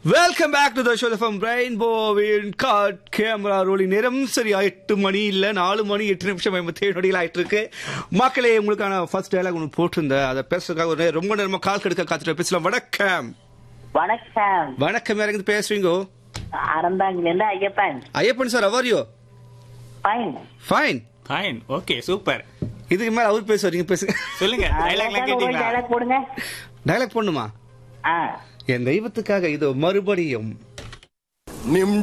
welcome back to the show from ரெயின்போவின் cut camera rolling நேரம் சரியா எட்டு மணி இல்ல நாலு மணி எட்டு நிமிஷம் ஐம்பத்தி ஏழு நொடிகள் ஆயிட்டு இருக்கு மக்களே உங்களுக்கான ஃபர்ஸ்ட் டயலாக் ஒன்று போட்டிருந்தேன் அதை பேசுறதுக்காக ஒரு நேரம் ரொம்ப நேரமா கால் கெடுக்க காத்துட்டு பேசலாம் வணக்கம் வணக்கம் வணக்கம் யார் இருந்து பேசுறீங்க அறந்தாங்கிலிருந்து ஐயப்பன் ஐயப்பன் சார் அவரியோ fine fine fine okay super இதுக்கு மேல அவர் பேசுவார் நீங்க பேசுங்க சொல்லுங்க டைலாக்லாம் கேட்டீங்களா டைலாக் போடுங்க டயலாக் பண்ணுமா ஆ என் தெய்வத்துக்காக இதோ மறுபடியும் நிம்